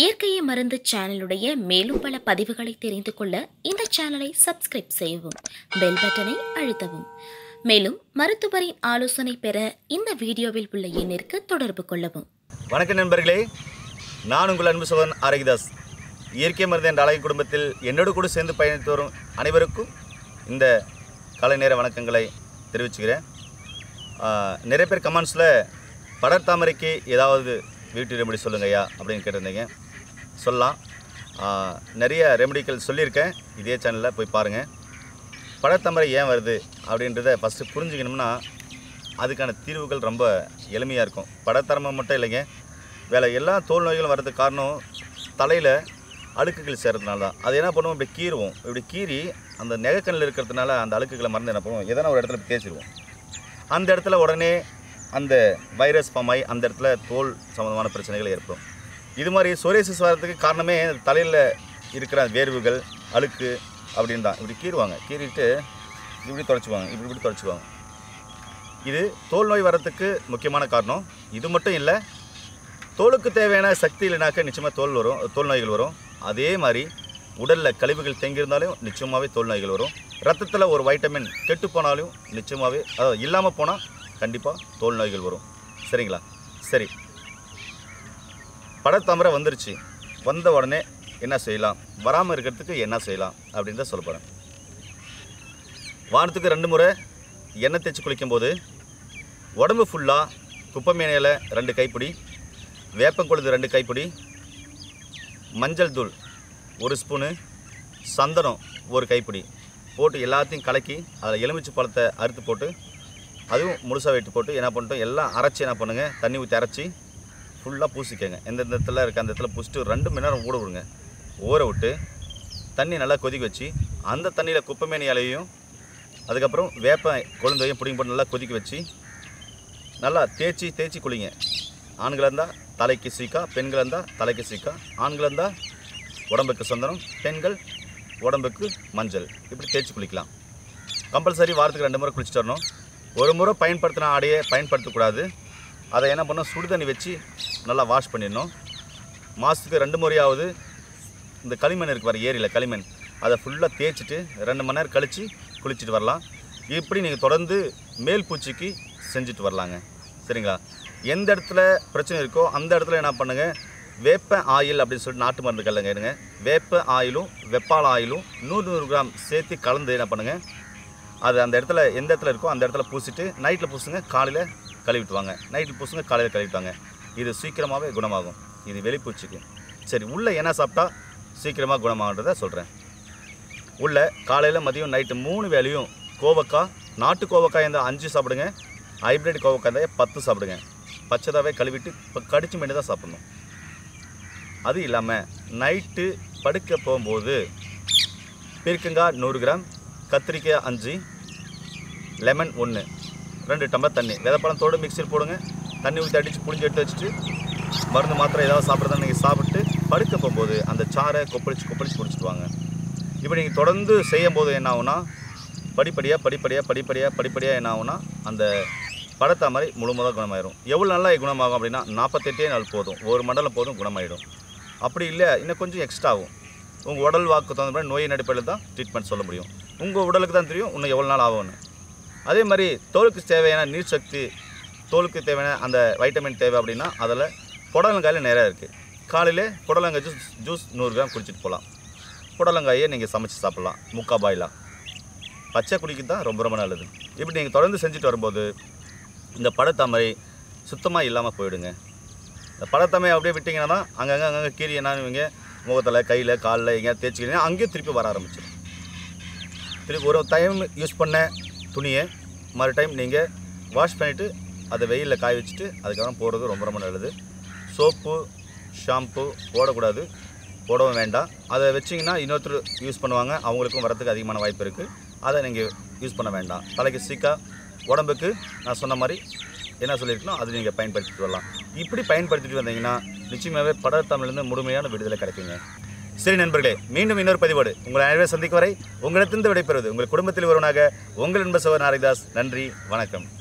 இயற்கையை மருந்து சேனலுடைய மேலும் பல பதிவுகளை தெரிந்து கொள்ள இந்த சேனலை சப்ஸ்கிரைப் செய்யவும் பெல் பட்டனை அழுத்தவும் மேலும் மருத்துவரின் ஆலோசனை பெற இந்த வீடியோவில் உள்ள எண்ணிற்கு தொடர்பு கொள்ளவும் வணக்கம் நண்பர்களே நான் உங்கள் அன்பு சோதன் ஆரோக்கியதாஸ் இயற்கை மருந்து என்ற அழகு குடும்பத்தில் என்னோடு கூட சேர்ந்து பயணித்து வரும் அனைவருக்கும் இந்த காலை நேர வணக்கங்களை தெரிவிச்சுக்கிறேன் ஆஹ், நிறைய பேர் கமெண்ட்ஸில் படர் தாமரைக்கு ஏதாவது வீட்டு ரெமெடி சொல்லுங்க ஐயா அப்படின்னு கேட்டிருந்தீங்க சொல்லலாம் ஆஹ், நிறைய ரெமெடிகள் சொல்லியிருக்கேன் இதே சேனலில் போய் பாருங்கள் படத்தாமரை ஏன் வருது அப்படின்றத ஃபஸ்ட்டு புரிஞ்சுக்கணும்னா அதுக்கான தீர்வுகள் ரொம்ப எளிமையாக இருக்கும் படத்தரமை மட்டும் இல்லைங்க வேலை எல்லா தோல் நோய்களும் வர்றதுக்கு காரணம் தலையில் அழுக்குகள் சேர்றதுனால தான் அது என்ன பண்ணுவோம் இப்படி கீறுவோம் இப்படி கீறி அந்த நெகக்கண்ணில் இருக்கிறதுனால அந்த அழுக்குகளை மறந்து என்ன பண்ணுவோம் எதனா ஒரு இடத்துல இப்படி தேய்ச்சிருவோம் அந்த இடத்துல உடனே அந்த வைரஸ் ஃபார்ம் ஆகி அந்த இடத்துல தோல் சம்மந்தமான பிரச்சனைகள் ஏற்படும் இது மாதிரி சோரியாசிஸ் வர்றதுக்கு காரணமே தலையில் இருக்கிற வேர்வுகள் அழுக்கு அப்படின்னு தான் இப்படி கீறுவாங்க கீறிட்டு இப்படி தொடச்சிக்குவாங்க இப்படி இப்படி தொடச்சிக்குவாங்க இது தோல் நோய் வர்றதுக்கு முக்கியமான காரணம் இது மட்டும் இல்லை தோலுக்கு தேவையான சக்தி இல்லைனாக்க நிச்சயமாக தோல் வரும் தோல் நோய்கள் வரும் அதே மாதிரி உடலில் கழிவுகள் தேங்கியிருந்தாலும் நிச்சயமாகவே தோல் நோய்கள் வரும் ரத்தத்தில் ஒரு வைட்டமின் கெட்டு போனாலும் நிச்சயமாகவே அதாவது இல்லாமல் போனால் கண்டிப்பாக தோல் நோய்கள் வரும் சரிங்களா சரி படத்தாமரை வந்துருச்சு வந்த உடனே என்ன செய்யலாம் வராமல் இருக்கிறதுக்கு என்ன செய்யலாம் அப்படின்னு தான் சொல்ல போகிறேன் வாரத்துக்கு ரெண்டு முறை எண்ணெய் தேய்ச்சி குளிக்கும்போது உடம்பு ஃபுல்லாக குப்பை மேனையில் ரெண்டு கைப்பிடி வேப்பங்கொழுது ரெண்டு கைப்பிடி மஞ்சள் தூள் ஒரு ஸ்பூனு சந்தனம் ஒரு கைப்பிடி போட்டு எல்லாத்தையும் கலக்கி அதில் எலுமிச்சை பழத்தை அறுத்து போட்டு அதுவும் முழுசாக வெட்டி போட்டு என்ன பண்ணிட்டோம் எல்லாம் அரைச்சி என்ன பண்ணுங்கள் தண்ணி ஊற்றி அரைச்சி ஃபுல்லாக பூசிக்கங்க எந்த இடத்துல இருக்க அந்த இடத்துல பூசிட்டு ரெண்டு மணி நேரம் ஊற விடுங்க ஊற விட்டு தண்ணி நல்லா கொதிக்க வச்சு அந்த தண்ணியில் குப்பைமேனி இலையும் அதுக்கப்புறம் வேப்ப கொழுந்தையும் பிடிங்கி போட்டு நல்லா கொதிக்க வச்சு நல்லா தேய்ச்சி தேய்ச்சி குளிங்க ஆண்களாக இருந்தால் தலைக்கு சீக்கா பெண்களாக இருந்தால் தலைக்கு சீக்கா ஆண்களாக இருந்தால் உடம்புக்கு சந்தனம் பெண்கள் உடம்புக்கு மஞ்சள் இப்படி தேய்ச்சி குளிக்கலாம் கம்பல்சரி வாரத்துக்கு ரெண்டு முறை குளிச்சுட்டு வரணும் ஒரு முறை பயன்படுத்தின ஆடையை பயன்படுத்தக்கூடாது அதை என்ன பண்ணணும் சுடு தண்ணி வச்சு நல்லா வாஷ் பண்ணிடணும் மாதத்துக்கு ரெண்டு முறையாவது இந்த களிமண் இருக்கு பாரு ஏரியில் களிமண் அதை ஃபுல்லாக தேய்ச்சிட்டு ரெண்டு மணி நேரம் கழித்து குளிச்சுட்டு வரலாம் இப்படி நீங்கள் தொடர்ந்து மேல் பூச்சிக்கு செஞ்சுட்டு வரலாங்க சரிங்களா எந்த இடத்துல பிரச்சனை இருக்கோ அந்த இடத்துல என்ன பண்ணுங்கள் வேப்ப ஆயில் அப்படின்னு சொல்லிட்டு நாட்டு மருந்து கல்லுங்க எடுங்க வேப்ப ஆயிலும் வெப்பால் ஆயிலும் நூறு நூறு கிராம் சேர்த்து கலந்து என்ன பண்ணுங்கள் அது அந்த இடத்துல எந்த இடத்துல இருக்கோ அந்த இடத்துல பூசிட்டு நைட்டில் பூசுங்க காலையில் கழுவிட்டு வாங்க நைட்டில் பூசுங்க காலையில் கழுவிட்டு வாங்க இது சீக்கிரமாகவே குணமாகும் இது வெளிப்பூச்சிக்கு சரி உள்ளே என்ன சாப்பிட்டா சீக்கிரமாக குணமாகன்றதை சொல்கிறேன் உள்ள காலையில் மதியம் நைட்டு மூணு வேளையும் கோவக்காய் நாட்டு கோவக்காய் இருந்தால் அஞ்சு சாப்பிடுங்க ஹைப்ரிட் கோவக்காய் இருந்தால் பத்து சாப்பிடுங்க பச்சைதாவே கழுவிட்டு இப்போ கடிச்சு மென்று தான் சாப்பிடணும் அது இல்லாமல் நைட்டு படுக்க போகும்போது பீர்க்கங்காய் நூறு கிராம் கத்திரிக்காய் அஞ்சு லெமன் ஒன்று ரெண்டு டம்ளர் தண்ணி விதப்பழத்தோடு மிக்சியில் போடுங்க தண்ணி ஊற்றி அடித்து புளிஞ்சு எடுத்து வச்சுட்டு மருந்து மாத்திரை ஏதாவது சாப்பிட்றதா நீங்கள் சாப்பிட்டு படுக்க போகும்போது அந்த சாறை கொப்பளிச்சு கொப்பளிச்சு குடிச்சிட்டு வாங்க இப்போ நீங்கள் தொடர்ந்து செய்யும் போது என்ன ஆகும்னா படிப்படியாக படிப்படியாக படிப்படியாக படிப்படியாக என்ன ஆகும்னா அந்த படத்தை மாதிரி முழுமுதாக குணமாயிடும் எவ்வளோ நல்லா குணமாகும் அப்படின்னா நாற்பத்தெட்டே நாள் போதும் ஒரு மண்டலம் போதும் குணமாயிடும் அப்படி இல்லை இன்னும் கொஞ்சம் எக்ஸ்ட்ரா ஆகும் உங்கள் உடல் வாக்கு தகுந்த மாதிரி நோயின் அடிப்படையில் தான் ட்ரீட்மெண்ட் சொல்ல முடியும் உங்கள் உடலுக்கு தான் தெரியும் இன்னும் எவ்வளோ நாள் ஆகும்னு அதே மாதிரி தோலுக்கு தேவையான நீர் சக்தி தோலுக்கு தேவையான அந்த வைட்டமின் தேவை அப்படின்னா அதில் புடலங்காயில் நிறையா இருக்குது காலையில் புடலங்காய் ஜூஸ் ஜூஸ் நூறு கிராம் குடிச்சிட்டு போகலாம் புடலங்காயை நீங்கள் சமைச்சு சாப்பிட்லாம் முக்கா பாயிலாக பச்சை குடிக்கு தான் ரொம்ப ரொம்ப நல்லது இப்படி நீங்கள் தொடர்ந்து செஞ்சுட்டு வரும்போது இந்த படத்தாமரை சுத்தமாக இல்லாமல் போயிடுங்க இந்த படத்தாமரை அப்படியே விட்டிங்கன்னா தான் அங்கங்கே அங்கங்கே கீரி என்னன்னு முகத்தில் கையில் காலில் எங்கேயாவது தேய்ச்சிக்கிட்டீங்கன்னா அங்கேயும் திருப்பி வர ஆரம்பிச்சிடும் திருப்பி ஒரு டைம் யூஸ் பண்ண துணியை மறு டைம் நீங்கள் வாஷ் பண்ணிவிட்டு அதை வெயிலில் காய வச்சுட்டு அதுக்கப்புறம் போடுறது ரொம்ப ரொம்ப நல்லது சோப்பு ஷாம்பு போடக்கூடாது போடவும் வேண்டாம் அதை வச்சிங்கன்னா இன்னொருத்தர் யூஸ் பண்ணுவாங்க அவங்களுக்கும் வரத்துக்கு அதிகமான வாய்ப்பு இருக்குது அதை நீங்கள் யூஸ் பண்ண வேண்டாம் தலைக்கு சீக்கா உடம்புக்கு நான் சொன்ன மாதிரி என்ன சொல்லியிருக்கணும் அது நீங்கள் பயன்படுத்திட்டு வரலாம் இப்படி பயன்படுத்திட்டு வந்தீங்கன்னா நிச்சயமாகவே படத்தமிழ்லேருந்து முழுமையான விடுதலை கிடைக்குங்க சரி நண்பர்களே மீண்டும் இன்னொரு பதிவோடு உங்களை அனைவரும் சந்திக்கும் வரை உங்களிடத்திலிருந்து விடைபெறுவது உங்கள் குடும்பத்தில் ஒருவனாக உங்கள் நண்பர் சவர் நாரிதாஸ் நன்றி வணக்கம்